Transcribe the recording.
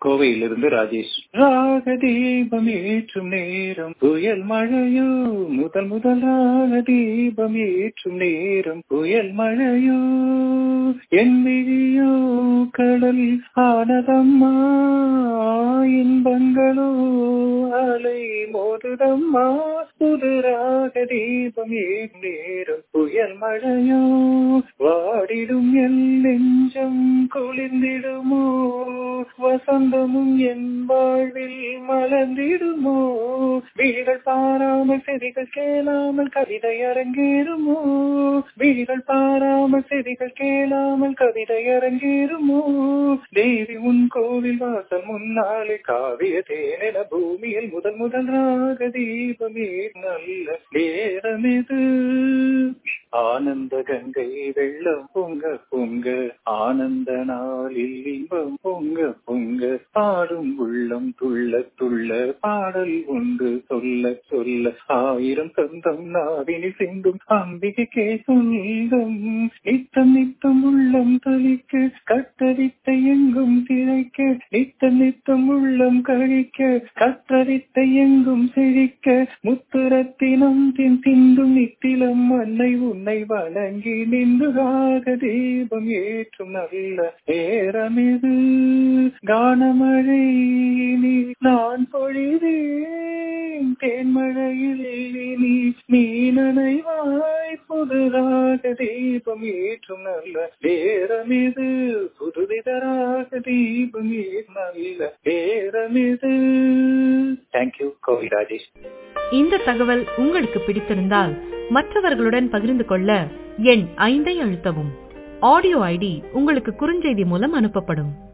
கோவையிலிருந்து ராஜேஷ் ராக தீபம் ஏற்றும் நேரம் புயல் மழையோ முதல் முதல் ராக தீபம் ஏற்றும் நேரம் புயல் மழையோ என் விழியோ கடல் ஆனதம்மா இன்பங்களோ அலை மோதுதம்மா புது ராக தீபம் ஏற்றும் நேரம் புயல் மழையோ வாடிடும் என் நெஞ்சம் குளிர்ந்திடுமோ வசந்தமும் என் வாழ்வில் மலர்ந்திடுமோ வீடுகள் பாராமல் செடிகள் கேளாமல் கவிதை அரங்கேறுமோ வீடுகள் பாராமல் செடிகள் கேளாமல் கவிதை அரங்கேறுமோ தேவி உன் கோவில் வாசல் முன்னாலே காவிய தேனென பூமியில் முதல் முதல் ராக தீபமே நல்ல நேரமிது ஆனந்த கங்கை வெள்ளம் பொங்க பொங்க ஆனந்த நாளில் இன்பம் பொங்க பொங்க பாடும் உள்ளம் துள்ள துள்ள பாடல் ஒன்று சொல்ல சொல்ல ஆயிரம் சொந்தம் நாவினி சிந்தும் அம்பிகைக்கே சொந்தம் நித்தம் நித்தம் உள்ளம் தளிக்க கத்தரித்த எங்கும் திளைக்க நித்தம் நித்தம் உள்ளம் கழிக்க கத்தரித்த எங்கும் செழிக்க முத்துரத்தினம் தின் திந்தும் நித்திலம் அன்னை உன்னை வணங்கி நின்றுகாக தீபம் ஏற்றும் நல்ல நேரமிது கானமழை நீ நான் பொழிதேன் தேன்மழையில் நீ நீ நனைவாய் புதுராக தீபம் ஏற்றும் நல்ல நேரமிது புதுவிதராக தீபம் ஏற்றும் நல்ல நேரமிது தேங்க்யூ கோவி ராஜேஷ் இந்த தகவல் உங்களுக்கு பிடித்திருந்தால் மற்றவர்களுடன் பகிர்ந்து கொள்ள எண் ஐந்தை அழுத்தவும் ஆடியோ ஐடி உங்களுக்கு குறுஞ்செய்தி மூலம் அனுப்பப்படும்